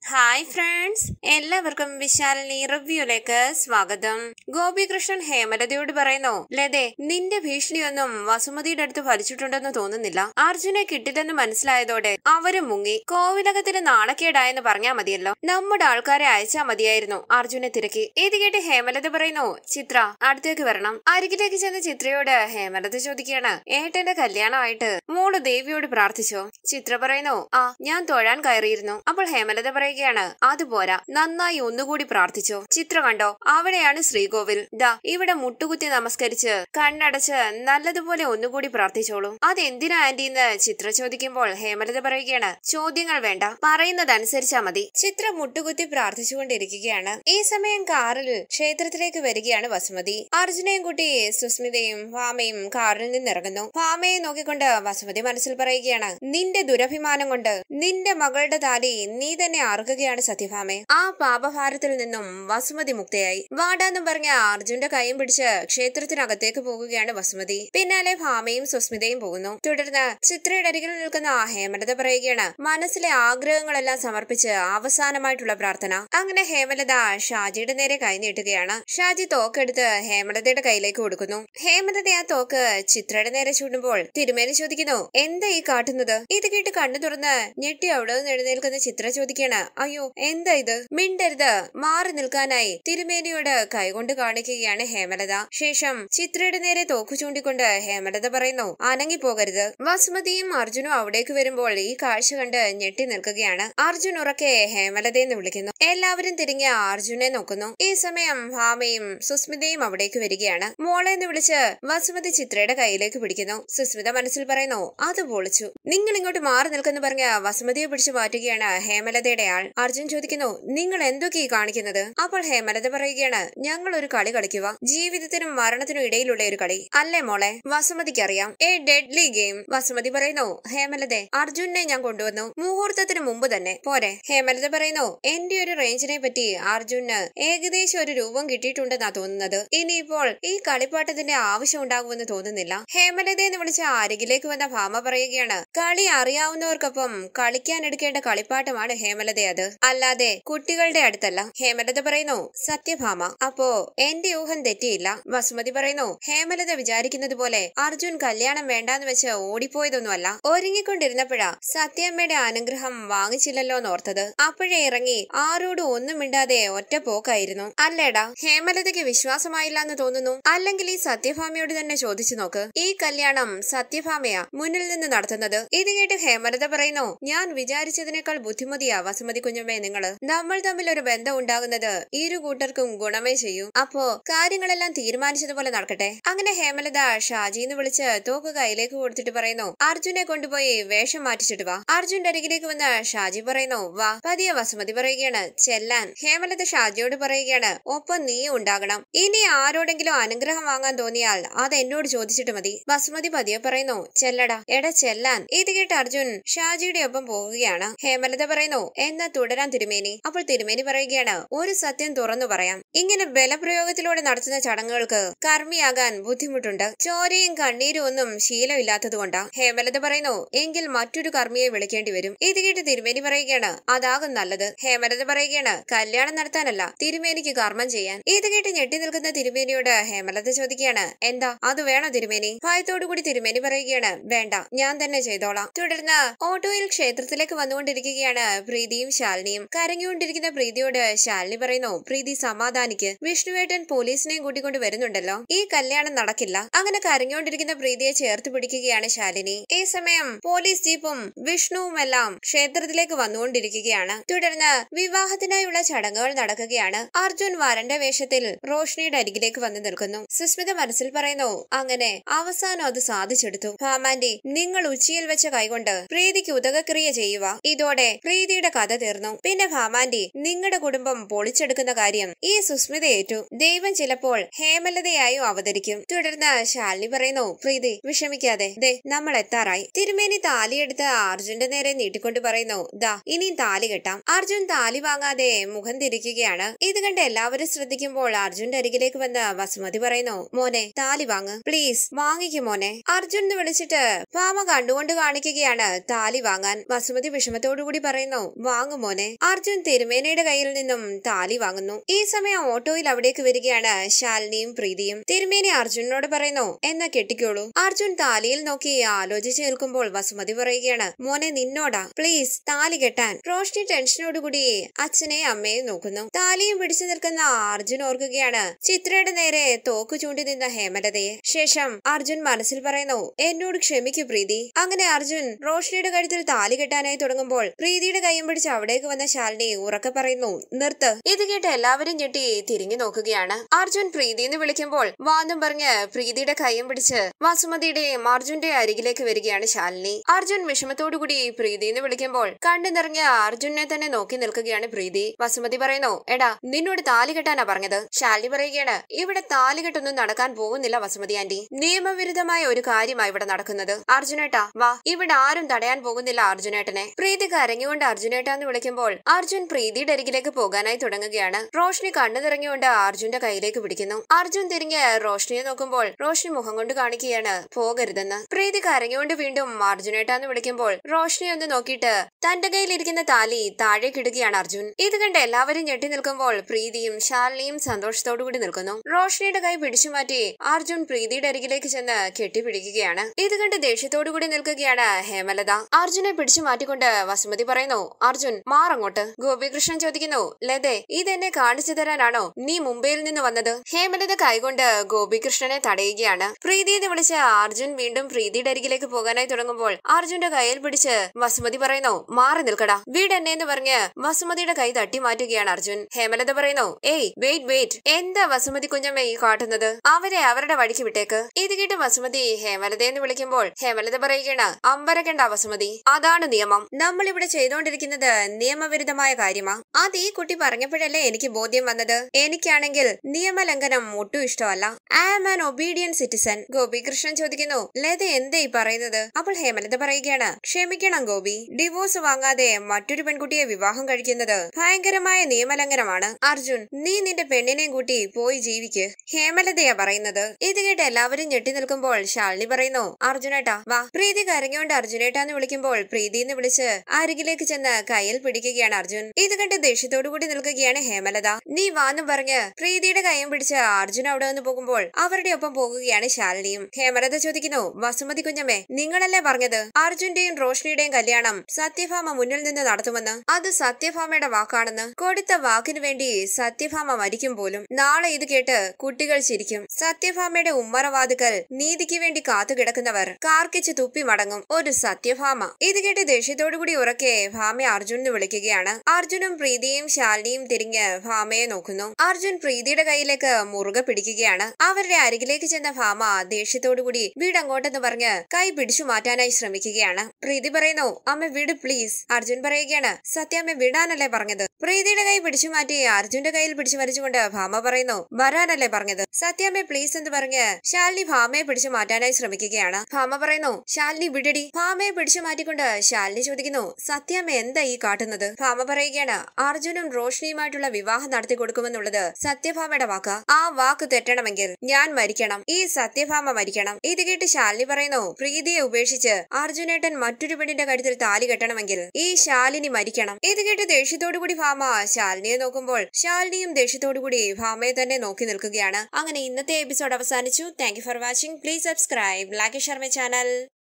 hi friends എല്ലാവർക്കും വിശാലിനി റിവ്യൂലേക്ക് സ്വാഗതം ഗോപികൃഷ്ണൻ ഹേമലതയോട് പറയുന്നു ലതേ നിന്റെ ഭീഷണിയൊന്നും വസുമതിയുടെ അടുത്ത് ഫലിച്ചിട്ടുണ്ടെന്ന് തോന്നുന്നില്ല അർജുനെ കിട്ടില്ലെന്ന് മനസ്സിലായതോടെ അവര് മുങ്ങി കോവിലകത്തിന് നാണക്കേടായെന്ന് പറഞ്ഞാ മതിയല്ലോ നമ്മുടെ ആൾക്കാരെ അയച്ചാ മതിയായിരുന്നു അർജുനെ തിരക്കി ഇത് കേട്ട് ഹേമലത പറയുന്നു ചിത്ര അടുത്തേക്ക് വരണം അരികിലേക്ക് ചെന്ന ചിത്രയോട് ഹേമലത ചോദിക്കുകയാണ് ഏട്ടന്റെ കല്യാണമായിട്ട് മോള് ദേവിയോട് പ്രാർത്ഥിച്ചോ ചിത്ര പറയുന്നു ആ ഞാൻ തൊഴാൻ കയറിയിരുന്നു അപ്പോൾ ഹേമലത പറയുകയാണ് അതുപോരാ നന്നായി ഒന്നുകൂടി പ്രാർത്ഥിച്ചോ ചിത്ര കണ്ടോ അവിടെയാണ് ശ്രീകോവിൽ ദാ ഇവിടെ മുട്ടുകുത്തി നമസ്കരിച്ച് കണ്ണടച്ച് നല്ലതുപോലെ ഒന്നുകൂടി പ്രാർത്ഥിച്ചോളൂ അതെന്തിനാ ആന്റി എന്ന് ചിത്ര ചോദിക്കുമ്പോൾ ഹേമലത പറയുകയാണ് ചോദ്യങ്ങൾ വേണ്ട പറയുന്നതനുസരിച്ചാ മതി ചിത്ര മുട്ടുകുത്തി പ്രാർത്ഥിച്ചുകൊണ്ടിരിക്കുകയാണ് ഈ സമയം കാറിൽ ക്ഷേത്രത്തിലേക്ക് വരികയാണ് വസുമതി അർജുനയും കുട്ടി സുസ്മിതയും ഭാമയും കാറിൽ നിന്നിറങ്ങുന്നു ഭാമയെ നോക്കിക്കൊണ്ട് വസുമതി മനസ്സിൽ പറയുകയാണ് നിന്റെ ദുരഭിമാനം കൊണ്ട് നിന്റെ മകളുടെ താലി നീ തന്നെ അറുക്കുകയാണ് സത്യഭാമെ ആ പാപഭാരത്തിൽ നിന്നും വസുമതി മുക്തയായി വാടാന്നും പറഞ്ഞ അർജുന്റെ കൈയും പിടിച്ച് ക്ഷേത്രത്തിനകത്തേക്ക് പോകുകയാണ് വസുമതി പിന്നാലെ ഭാമയും സുസ്മിതയും പോകുന്നു തുടർന്ന് ചിത്രയുടെ അരികിൽ നിൽക്കുന്ന ഹേമലത പറയുകയാണ് മനസ്സിലെ ആഗ്രഹങ്ങളെല്ലാം സമർപ്പിച്ച് അവസാനമായിട്ടുള്ള പ്രാർത്ഥന അങ്ങനെ ഹേമലത ഷാജിയുടെ നേരെ കൈ നീട്ടുകയാണ് ഷാജി തോക്കെടുത്ത് ഹേമലതയുടെ കയ്യിലേക്ക് കൊടുക്കുന്നു ഹേമലത ആ തോക്ക് ചിത്രയുടെ നേരെ ചൂണ്ടുമ്പോൾ തിരുമേനി ചോദിക്കുന്നു എന്താ ഈ കാട്ടുന്നത് ഇത് കേട്ട് കണ്ണു തുറന്ന് ഞെട്ടി അവിടെ നിന്ന് എഴുന്നേൽക്കുന്ന ചിത്ര ചോദിക്കാണ് അയ്യോ എന്താ ഇത് മിണ്ടരുത് മാറി നിൽക്കാനായി തിരുമേനിയോട് കൈകൊണ്ട് കാണിക്കുകയാണ് ഹേമലത ശേഷം ചിത്രയുടെ നേരെ തോക്കു ചൂണ്ടിക്കൊണ്ട് ഹേമലത പറയുന്നു അനങ്ങി പോകരുത് വസുമതിയും അർജുനും അവിടേക്ക് വരുമ്പോൾ ഈ കാഴ്ച കണ്ട് ഞെട്ടി നിൽക്കുകയാണ് അർജുൻ ഉറക്കെ ഹേമലതയെന്ന് വിളിക്കുന്നു എല്ലാവരും തിരിഞ്ഞ് അർജുനെ നോക്കുന്നു ഈ സമയം ഭാമയും സുസ്മിതയും അവിടേക്ക് വരികയാണ് മോളെ എന്ന് വിളിച്ച് വസുമതി ചിത്രയുടെ കയ്യിലേക്ക് പിടിക്കുന്നു സുസ്മിത മനസ്സിൽ പറയുന്നു അത് പൊളിച്ചു നിങ്ങൾ ഇങ്ങോട്ട് മാറി നിൽക്കെന്ന് പറഞ്ഞ വസുമതിയെ പിടിച്ചു മാറ്റുകയാണ് ഹേമലതയുടെ ആൾ അർജുൻ ചോദിക്കുന്നു നിങ്ങൾ എന്തൊക്കെ ഈ കാണിക്കുന്നത് അപ്പോൾ ഹേമലത പറയുകയാണ് ഞങ്ങൾ ഒരു കളി കളിക്കുക ജീവിതത്തിനും മരണത്തിനും ഇടയിലുള്ള ഒരു കളി അല്ലേ മോളെ വസുമതിക്ക് അറിയാം എ ഡെഡ്ലി ഗെയിം വസുമതി പറയുന്നു ഹേമലതെ അർജുനെ ഞാൻ കൊണ്ടുവന്നു മുഹൂർത്തത്തിന് മുമ്പ് തന്നെ പോരെ ഹേമലത പറയുന്നു എന്റെ ഒരു റേഞ്ചിനെ പറ്റി അർജുന് ഏകദേശം ഒരു രൂപം കിട്ടിയിട്ടുണ്ടെന്നാ തോന്നുന്നത് ഇനിയിപ്പോൾ ഈ കളിപ്പാട്ടത്തിന്റെ ആവശ്യം ഉണ്ടാകുമെന്ന് തോന്നുന്നില്ല ഹേമലത എന്ന് വിളിച്ച അരികിലേക്ക് വന്ന ഭാമ പറയുകയാണ് കളി അറിയാവുന്നവർക്കൊപ്പം കളിക്കാൻ എടുക്കേണ്ട കളിപ്പാട്ടമാണ് ഹേമലത അത് അല്ലാതെ കുട്ടികളുടെ അടുത്തല്ല ഹേമലത പറയുന്നു സത്യഭാമ അപ്പോ എന്റെ ഊഹം തെറ്റിയില്ല വസുമതി പറയുന്നു ഹേമലത വിചാരിക്കുന്നത് പോലെ അർജുൻ കല്യാണം വേണ്ടാന്ന് വെച്ച് ഓടിപ്പോയതൊന്നുമല്ല ഒരുങ്ങിക്കൊണ്ടിരുന്നപ്പോഴാ സത്യമ്മയുടെ അനുഗ്രഹം വാങ്ങിച്ചില്ലല്ലോ എന്നോർത്തത് അപ്പോഴേ ഇറങ്ങി ആരോടും ഒന്നും മിണ്ടാതെ ഒറ്റ പോക്കായിരുന്നു അല്ലേടാ ഹേമലതയ്ക്ക് വിശ്വാസമായില്ല എന്ന് തോന്നുന്നു അല്ലെങ്കിൽ ഈ സത്യഭാമയോട് തന്നെ ചോദിച്ചു നോക്ക് ഈ കല്യാണം സത്യഭാമയാ മുന്നിൽ നിന്ന് നടത്തുന്നത് ഇത് കേട്ട് ഹേമലത പറയുന്നു ഞാൻ വിചാരിച്ചതിനേക്കാൾ ബുദ്ധിമതിയാ വസുമതി കുഞ്ഞമ്മേ നിങ്ങള് നമ്മൾ തമ്മിൽ ഒരു ബന്ധം ഉണ്ടാകുന്നത് ഇരു കൂട്ടർക്കും ഗുണമേ ചെയ്യൂ അപ്പോ കാര്യങ്ങളെല്ലാം തീരുമാനിച്ചതുപോലെ നടക്കട്ടെ അങ്ങനെ ഹേമലത ഷാജി എന്ന് വിളിച്ച് തോക്ക് കയ്യിലേക്ക് കൊടുത്തിട്ട് പറയുന്നു അർജുനെ കൊണ്ടുപോയി വേഷം മാറ്റിച്ചിട്ട് വാ അർജുന്റെ അരികിലേക്ക് വന്ന് ഷാജി പറയുന്നു വാ പതിയെ വസുമതി പറയുകയാണ് ചെല്ലാൻ ഹേമലത ഷാജിയോട് പറയുകയാണ് ഒപ്പം നീ ഉണ്ടാകണം ഇനി ആരോടെങ്കിലും അനുഗ്രഹം വാങ്ങാൻ തോന്നിയാൽ അത് എന്നോട് ചോദിച്ചിട്ട് മതി വസുമതി പതിയെ പറയുന്നു ചെല്ലടാ എടാ ചെല്ലാൻ ഇത് കേട്ട് അർജുൻ ഷാജിയുടെ ഒപ്പം പോവുകയാണ് ഹേമലത പറയുന്നു എന്നാ തുടരാൻ തിരുമേനി അപ്പോൾ തിരുമേനി പറയുകയാണ് ഒരു സത്യം തുറന്നു പറയാം ഇങ്ങനെ ബലപ്രയോഗത്തിലൂടെ നടത്തുന്ന ചടങ്ങുകൾക്ക് കർമ്മിയാകാൻ ബുദ്ധിമുട്ടുണ്ട് ചോരയും കണ്ണീരും ഒന്നും ശീലമില്ലാത്തതുകൊണ്ടാ ഹേമലത പറയുന്നു എങ്കിൽ മറ്റൊരു കർമ്മിയെ വിളിക്കേണ്ടി വരും ഇത് കേട്ട് തിരുമേനി പറയുകയാണ് അതാകും നല്ലത് ഹേമലത പറയുകയാണ് കല്യാണം നടത്താനല്ല തിരുമേനിക്ക് കർമ്മം ചെയ്യാൻ ഇത് കേട്ട് ഞെട്ടി നിൽക്കുന്ന തിരുമേനിയോട് ഹേമലത ചോദിക്കുകയാണ് എന്താ അത് വേണോ തിരുമേനി ഭയത്തോടു കൂടി തിരുമേനി പറയുകയാണ് വേണ്ട ഞാൻ തന്നെ ചെയ്തോളാം തുടർന്ന് ഓട്ടോയിൽ ക്ഷേത്രത്തിലേക്ക് വന്നുകൊണ്ടിരിക്കുകയാണ് പ്രീതിയും ശാലിനിയും കരഞ്ഞുകൊണ്ടിരിക്കുന്ന പ്രീതിയോട് ശാലിനി പറയുന്നു പ്രീതി സമാധാനിക്ക് വിഷ്ണുവേട്ടൻ പോലീസിനെയും കൂട്ടിക്കൊണ്ട് വരുന്നുണ്ടല്ലോ ഈ കല്യാണം നടക്കില്ല അങ്ങനെ കരഞ്ഞുകൊണ്ടിരിക്കുന്ന പ്രീതിയെ ചേർത്ത് പിടിക്കുകയാണ് ശാലിനി ഈ സമയം പോലീസ് ജീപ്പും വിഷ്ണുവും എല്ലാം ക്ഷേത്രത്തിലേക്ക് വന്നുകൊണ്ടിരിക്കുകയാണ് തുടർന്ന് വിവാഹത്തിനായുള്ള ചടങ്ങുകൾ നടക്കുകയാണ് അർജുൻ വരന്റെ വേഷത്തിൽ റോഷ്നിയുടെ അരികിലേക്ക് വന്നു നിൽക്കുന്നു സുസ്മിത മനസ്സിൽ പറയുന്നു അങ്ങനെ അവസാനം അത് സാധിച്ചെടുത്തു ഭാമാന്റി നിങ്ങൾ ഉച്ചിയിൽ വെച്ച കൈകൊണ്ട് പ്രീതിക്ക് ഉദകക്രിയ ചെയ്യുക ഇതോടെ പ്രീതിയുടെ കഥ തീർന്നു പിന്നെ ഭാമാന്റി നിങ്ങളുടെ കുടുംബം പൊളിച്ചെടുക്കുന്ന കാര്യം ഈ സുസ്മിത ഏറ്റു ദൈവം ചിലപ്പോൾ ഹേമലതയായും അവതരിക്കും തുടർന്ന് ശാലിനി പറയുന്നു പ്രീതി വിഷമിക്കാതെ ദേ നമ്മൾ എത്താറായി തിരുമേനി താലിയെടുത്ത് അർജുന്റെ നേരെ നീട്ടിക്കൊണ്ട് പറയുന്നു ദാ ഇനിയും താലി കെട്ടാം അർജുൻ താലി വാങ്ങാതെ മുഖം തിരിക്കുകയാണ് ഇത് കണ്ട് എല്ലാവരും ശ്രദ്ധിക്കുമ്പോൾ അർജുന്റെ അരികിലേക്ക് വന്ന് വസുമതി പറയുന്നു മോനെ താലി വാങ്ങ് പ്ലീസ് വാങ്ങിക്കും മോനെ അർജുൻ എന്ന് വിളിച്ചിട്ട് ഭാമ കണ്ടുകൊണ്ട് കാണിക്കുകയാണ് താലി വാങ്ങാൻ വസുമതി വിഷമത്തോടുകൂടി പറയുന്നു വാങ്ങു മോനെ അർജുൻ തിരുമേനയുടെ കയ്യിൽ നിന്നും താലി വാങ്ങുന്നു ഈ സമയം ഓട്ടോയിൽ അവിടേക്ക് വരികയാണ് ശാലിനിയും പ്രീതിയും തിരുമേനി അർജുനോട് പറയുന്നു എന്നാ കെട്ടിക്കോളൂ അർജുൻ താലിയിൽ നോക്കി ആലോചിച്ച് നിൽക്കുമ്പോൾ വസുമതി പറയുകയാണ് മോനെ നിന്നോടാ പ്ലീസ് താലി കെട്ടാൻ റോഷ്നി ടെൻഷനോടുകൂടി അച്ഛനെയും അമ്മയെയും നോക്കുന്നു താലിയും പിടിച്ചു നിൽക്കുന്ന അർജുൻ ഓർക്കുകയാണ് ചിത്രയുടെ നേരെ തോക്ക് ചൂണ്ടി നിന്ന ഹേമലതയെ ശേഷം അർജുൻ മനസ്സിൽ പറയുന്നു എന്നോട് ക്ഷമിക്കൂ പ്രീതി അങ്ങനെ അർജുൻ റോഷ്നിയുടെ കഴുത്തിൽ താലി കെട്ടാനായി തുടങ്ങുമ്പോൾ പ്രീതിയുടെ കൈയും പിടിച്ച് അവിടേക്ക് വന്ന ശാലിനി ഉറക്കെ പറയുന്നു നിർത്ത് ഇത് കേട്ട് എല്ലാവരും ഞെട്ടി തിരിഞ്ഞു നോക്കുകയാണ് അർജുൻ പ്രീതി എന്ന് വിളിക്കുമ്പോൾ വാന്നും പറഞ്ഞ് പ്രീതിയുടെ കൈയും പിടിച്ച് വസുമതിയുടെയും അർജുന്റെ അരികിലേക്ക് വരികയാണ് ശാലിനി അർജുൻ വിഷമത്തോടുകൂടി പ്രീതി എന്ന് വിളിക്കുമ്പോൾ കണ്ടു നിറഞ്ഞ അർജുനെ തന്നെ നോക്കി നിൽക്കുകയാണ് പ്രീതി വസുമതി പറയുന്നു എടാ നിന്നോട് താലി കെട്ടാനാ പറഞ്ഞത് ശാലിനി പറയുകയാണ് ഇവിടെ താലി കെട്ടൊന്നും നടക്കാൻ പോകുന്നില്ല വസുമതി ആന്റി നിയമവിരുദ്ധമായ ഒരു കാര്യമാണ് ഇവിടെ നടക്കുന്നത് അർജുനേട്ടാ വാ ഇവിടെ ആരും തടയാൻ പോകുന്നില്ല അർജുനേട്ടനെ പ്രീതി കരഞ്ഞുകൊണ്ട് അർജുനേട്ടാ എന്ന് വിളിക്കുമ്പോൾ അർജുൻ പ്രീതിയുടെ അരികിലേക്ക് പോകാനായി തുടങ്ങുകയാണ് റോഷ്നി കണ്ണു നിറഞ്ഞുകൊണ്ട് അർജുന്റെ കയ്യിലേക്ക് പിടിക്കുന്നു അർജുൻ തിരിഞ്ഞ് റോഷ്നിയെ നോക്കുമ്പോൾ റോഷ്നി മുഖം കൊണ്ട് കാണിക്കുകയാണ് പോകരുതെന്ന് പ്രീതി കരഞ്ഞുകൊണ്ട് വീണ്ടും അർജുനേട്ടാ എന്ന് വിളിക്കുമ്പോൾ റോഷ്നി ഒന്ന് നോക്കിയിട്ട് തന്റെ കയ്യിലിരിക്കുന്ന താലി താഴേക്കിടുകയാണ് അർജുൻ ഇത് കണ്ട് എല്ലാവരും ഞെട്ടി നിൽക്കുമ്പോൾ പ്രീതിയും ശാലിനിയും സന്തോഷത്തോടു കൂടി നിൽക്കുന്നു റോഷ്നിയുടെ കൈ പിടിച്ചു മാറ്റി അർജുൻ പ്രീതിയുടെ അരികിലേക്ക് ചെന്ന് കെട്ടിപ്പിടിക്കുകയാണ് ഇത് കണ്ട് ദേഷ്യത്തോടു കൂടി നിൽക്കുകയാണ് ഹേമലത അർജുനെ പിടിച്ചു മാറ്റിക്കൊണ്ട് വസുമതി പറയുന്നു അർജുൻ മാറങ്ങോട്ട് ഗോപികൃഷ്ണൻ ചോദിക്കുന്നു ലതേ ഇതെന്നെ കാണിച്ചു തരാനാണോ നീ മുംബൈയിൽ നിന്ന് വന്നത് ഹേമലത കൈകൊണ്ട് ഗോപികൃഷ്ണനെ തടയുകയാണ് പ്രീതി എന്ന് വിളിച്ച അർജുൻ വീണ്ടും പ്രീതിയുടെ അരികിലേക്ക് പോകാനായി തുടങ്ങുമ്പോൾ അർജുന്റെ കയ്യിൽ പിടിച്ച് വസുമതി പറയുന്നു മാറി നിൽക്കടാ വീട് എന്നെ എന്ന് പറഞ്ഞ് വസുമതിയുടെ കൈ തട്ടി മാറ്റുകയാണ് അർജുൻ ഹേമലത പറയുന്നു ഏയ് വെയിറ്റ് വെയിറ്റ് എന്താ വസുമതി കുഞ്ഞമ്മ ഈ കാട്ടുന്നത് അവരെ അവരുടെ വഴിക്ക് വിട്ടേക്ക് ഇത് കേട്ട് വസുമതി ഹേമലത എന്ന് വിളിക്കുമ്പോൾ ഹേമലത പറയുകയാണ് അമ്പരക്കണ്ട വസുമതി അതാണ് നിയമം നമ്മൾ ഇവിടെ ചെയ്തുകൊണ്ടിരിക്കുന്നത് നിയമവിരുദ്ധമായ കാര്യമാ അത് ഈ കുട്ടി പറഞ്ഞപ്പോഴല്ലേ എനിക്ക് ബോധ്യം വന്നത് എനിക്കാണെങ്കിൽ നിയമലംഘനം ഒട്ടും ഇഷ്ടമല്ല I am an obedient citizen Gopikrishnan ചോദിക്കുന്നു ലത എന്താ ഈ പറയുന്നത് അപ്പോൾ ഹേമലത പറയുകയാണ് ക്ഷമിക്കണം ഗോപി ഡിവോഴ്സ് വാങ്ങാതെ മറ്റൊരു പെൺകുട്ടിയെ വിവാഹം കഴിക്കുന്നത് ഭയങ്കരമായ നിയമലംഘനമാണ് അർജുൻ നീ നിന്റെ പെണ്ണിനെയും കൂട്ടി പോയി ജീവിക്ക് ഹേമലതയാ പറയുന്നത് ഇത് കേട്ട് എല്ലാവരും ഞെട്ടി നിൽക്കുമ്പോൾ ശാലിനി പറയുന്നു അർജുനേട്ടാ വാ പ്രീതി കരഞ്ഞുകൊണ്ട് അർജുനേട്ടാ എന്ന് വിളിക്കുമ്പോൾ പ്രീതി എന്ന് വിളിച്ച് അരികിലേക്ക് ചെന്ന് കയ്യിൽ പിടിക്കുകയാണ് അർജുൻ ഇത് കണ്ട് ദേഷ്യത്തോടു കൂടി നിൽക്കുകയാണ് ഹേമലത നീ വാന്നും പറഞ്ഞ് പ്രീതിയുടെ കൈയും പിടിച്ച് അർജുൻ അവിടെ നിന്ന് പോകുമ്പോൾ അവരുടെ ഒപ്പം പോകുകയാണ് ശാലിനിയും ഹേമലത ചോദിക്കുന്നു വസുമതി കുഞ്ഞമ്മേ നിങ്ങളല്ലേ പറഞ്ഞത് അർജുന്റെയും റോഷ്നിയുടെയും കല്യാണം സത്യഭാമ മുന്നിൽ നിന്ന് നടത്തുമെന്ന് അത് സത്യഭാമയുടെ വാക്കാണെന്ന് കൊടുത്ത വാക്കിനു വേണ്ടി സത്യഭാമ മരിക്കും പോലും നാളെ ഇത് കേട്ട് കുട്ടികൾ ചിരിക്കും സത്യഭാമയുടെ ഉമ്മറവാതുക്കൽ നീതിക്ക് വേണ്ടി കാത്തു കിടക്കുന്നവർ കാർക്കിച്ച് തുപ്പി മടങ്ങും ഒരു സത്യഭാമ ഇത് കേട്ട് ദേഷ്യത്തോടുകൂടി ഉറക്കെ ഭാമയെ അർജുൻ എന്ന് വിളിക്കുകയാണ് അർജുനും പ്രീതിയും ശാലിനിയും തിരിഞ്ഞ് ഭാമയെ നോക്കുന്നു അർജുൻ പ്രീതിയുടെ കയ്യിലേക്ക് മുറുകെ പിടിക്കുകയാണ് അവരുടെ അരികിലേക്ക് ചെന്ന ഭാമ ദേഷ്യത്തോടുകൂടി വീടങ്ങോട്ടെന്ന് പറഞ്ഞ് കൈ പിടിച്ചു മാറ്റാനായി ശ്രമിക്കുകയാണ് പ്രീതി പറയുന്നു അമ്മ വിട് പ്ലീസ് അർജുൻ പറയുകയാണ് സത്യാമ്മ വിടാനല്ലേ പറഞ്ഞത് പ്രീതിയുടെ കൈ പിടിച്ചു മാറ്റി അർജുന്റെ കയ്യിൽ പിടിച്ചു വലിച്ചുകൊണ്ട് ഭാമ പറയുന്നു വരാനല്ലേ പറഞ്ഞത് സത്യാമ്മ പ്ലീസ് എന്ന് പറഞ്ഞ് ശാലിനി ഭാമയെ പിടിച്ചു മാറ്റാനായി ശ്രമിക്കുകയാണ് ഭാമ പറയുന്നു ശാലിനി വിടടി ഭാമയെ പിടിച്ചു മാറ്റിക്കൊണ്ട് ശാലിനി ചോദിക്കുന്നു സത്യാമ്മ എന്താ ഈ കാട്ടുന്നത് ഭാമ പറയുകയാണ് അർജുനും റോഷ്നിയുമായിട്ടുള്ള വിവാഹം നടത്തി കൊടുക്കുമെന്നുള്ളത് സത്യഭാമയുടെ വാക്ക് ആ വാക്ക് തെറ്റണമെങ്കിൽ ഞാൻ മരിക്കണം ഈ സത്യഭാമ മരിക്കണം ഇത് കേട്ട് ശാലിനി പറയുന്നു പ്രീതിയെ ഉപേക്ഷിച്ച് അർജുനേട്ടൻ മറ്റൊരു പെണ്ണിന്റെ കഴുത്തിൽ താലി കെട്ടണമെങ്കിൽ ഈ ശാലിനി മരിക്കണം ഇത് കേട്ട് ദേഷ്യത്തോടുകൂടി ഭാമ ശാലിനിയെ നോക്കുമ്പോൾ ശാലിനിയും ദേഷ്യത്തോടുകൂടി ഭാമയെ തന്നെ നോക്കി നിൽക്കുകയാണ് അങ്ങനെ ഇന്നത്തെ എപ്പിസോഡ് അവസാനിച്ചു thank for watching please subscribe like Sharma channel